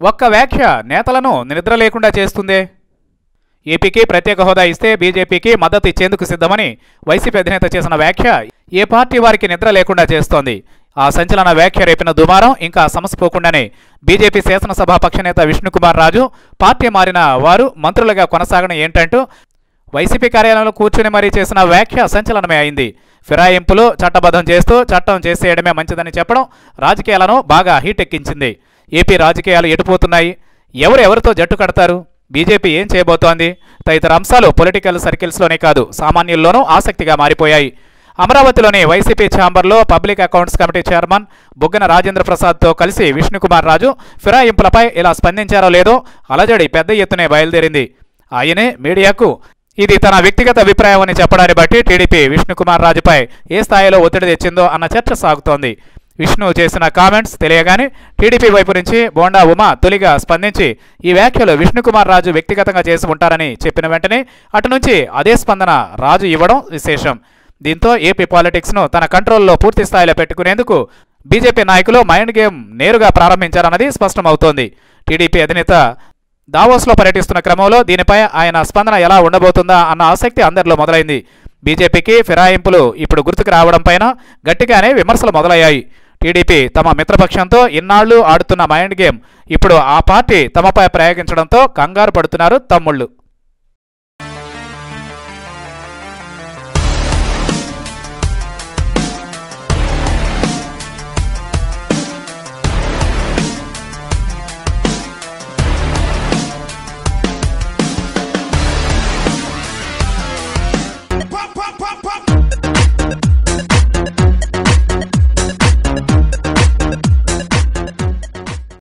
ఒక్క వ్యాఖ్య నేతలను నిద్ర లేకుండా చేస్తుందే ఏపీకి ప్రత్యేక హోదా ఇస్తే బీజేపీకి మద్దతు ఇచ్చేందుకు సిద్ధమని వైసీపీ అధినేత చేసిన వ్యాఖ్య ఏ పార్టీ వారికి నిద్ర లేకుండా చేస్తోంది ఆ సంచలన వ్యాఖ్య రేపిన దుమారం ఇంకా సమసిపోకుండానే బీజేపీ శాసనసభాపక్ష నేత విష్ణుకుమార్ రాజు పార్టీ మారిన వారు మంత్రులుగా కొనసాగడం ఏంటంటూ వైసీపీ కార్యాలయంలో కూర్చుని మరీ చేసిన వ్యాఖ్య సంచలనమే అయింది ఫిరాయింపులు చట్టబద్ధం చేస్తూ చట్టం చేసేయడమే మంచిదని చెప్పడం రాజకీయాలను బాగా హీట్ ఎక్కించింది ఏపీ రాజకీయాలు ఎటుపోతున్నాయి ఎవరు ఎవరితో జట్టు కడతారు బీజేపీ ఏం చేయబోతోంది తదితర అంశాలు పొలిటికల్ సర్కిల్స్లోనే కాదు సామాన్యుల్లోనూ ఆసక్తిగా మారిపోయాయి అమరావతిలోని వైసీపీ ఛాంబర్లో public accounts committee chairman Buggana Rajendra ప్రసాద్తో కలిసి విష్ణుకుమార్ రాజు ఫిరాయింపులపై ఇలా స్పందించారో లేదో అలజడి పెద్ద ఎత్తునే బయలుదేరింది ఆయనే మీడియాకు ఇది తన వ్యక్తిగత అభిప్రాయం అని చెప్పడాన్ని బట్టి టీడీపీ విష్ణుకుమార్ రాజుపై ఏ స్థాయిలో ఒత్తిడి తెచ్చిందో అన్న చర్చ సాగుతోంది విష్ణు చేసిన కామెంట్స్ తెలియగానే టీడీపీ వైపు నుంచి బోండా ఉమా తొలిగా స్పందించి ఈ వ్యాఖ్యలు విష్ణుకుమార్ రాజు వ్యక్తిగతంగా చేసి ఉంటారని చెప్పిన వెంటనే అటు నుంచి అదే స్పందన రాజు ఇవ్వడం విశేషం దీంతో ఏపీ పాలిటిక్స్ను తన కంట్రోల్లో పూర్తి స్థాయిలో పెట్టుకునేందుకు బీజేపీ నాయకులు మైండ్ గేమ్ నేరుగా ప్రారంభించారన్నది స్పష్టమవుతోంది టీడీపీ అధినేత దావోస్లో పర్యటిస్తున్న క్రమంలో దీనిపై ఆయన స్పందన ఎలా ఉండబోతుందా అన్న ఆసక్తి అందరిలో మొదలైంది బీజేపీకి ఫిరాయింపులు ఇప్పుడు గుర్తుకు రావడం పైన గట్టిగానే విమర్శలు మొదలయ్యాయి టీడీపీ తమ మిత్రపక్షంతో ఇన్నాళ్లు ఆడుతున్న మైండ్ గేమ్ ఇప్పుడు ఆ పార్టీ తమపై ప్రయోగించడంతో కంగారు పడుతున్నారు తమ్ముళ్ళు